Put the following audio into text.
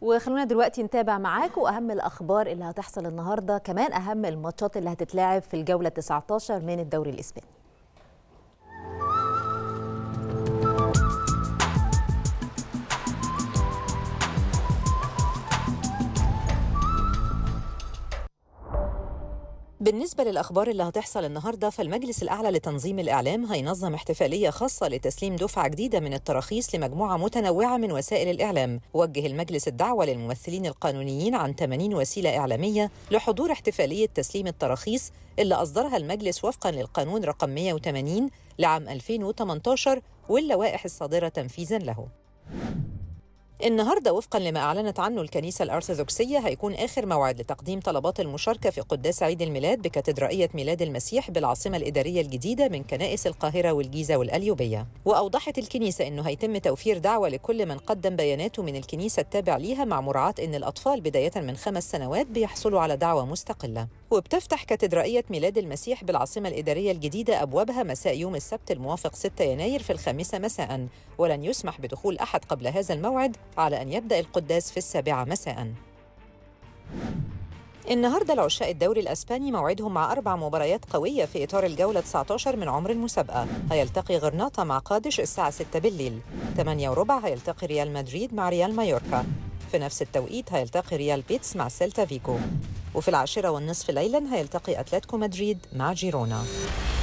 وخلونا دلوقتي نتابع معاكم اهم الاخبار اللي هتحصل النهارده كمان اهم الماتشات اللي هتتلعب في الجوله 19 من الدوري الاسباني بالنسبة للأخبار اللي هتحصل النهاردة فالمجلس الأعلى لتنظيم الإعلام هينظم احتفالية خاصة لتسليم دفعة جديدة من التراخيص لمجموعة متنوعة من وسائل الإعلام وجه المجلس الدعوة للممثلين القانونيين عن 80 وسيلة إعلامية لحضور احتفالية تسليم التراخيص اللي أصدرها المجلس وفقا للقانون رقم 180 لعام 2018 واللوائح الصادرة تنفيذا له النهارده وفقا لما اعلنت عنه الكنيسه الارثوذكسيه هيكون اخر موعد لتقديم طلبات المشاركه في قداس عيد الميلاد بكاتدرائيه ميلاد المسيح بالعاصمه الاداريه الجديده من كنائس القاهره والجيزه والقليوبيه واوضحت الكنيسه انه هيتم توفير دعوه لكل من قدم بياناته من الكنيسه التابع ليها مع مراعاه ان الاطفال بدايه من خمس سنوات بيحصلوا على دعوه مستقله وبتفتح كاتدرائيه ميلاد المسيح بالعاصمه الاداريه الجديده ابوابها مساء يوم السبت الموافق 6 يناير في الخامسه مساء ولن يسمح بدخول احد قبل هذا الموعد على أن يبدأ القداس في السابعة مساءً. النهارده العشاء الدوري الاسباني موعدهم مع اربع مباريات قويه في اطار الجوله 19 من عمر المسابقه هيلتقي غرناطه مع قادش الساعه 6 بالليل 8 وربع هيلتقي ريال مدريد مع ريال مايوركا في نفس التوقيت هيلتقي ريال بيتس مع سيلتا فيكو وفي العاشره والنصف ليلا هيلتقي اتلتيكو مدريد مع جيرونا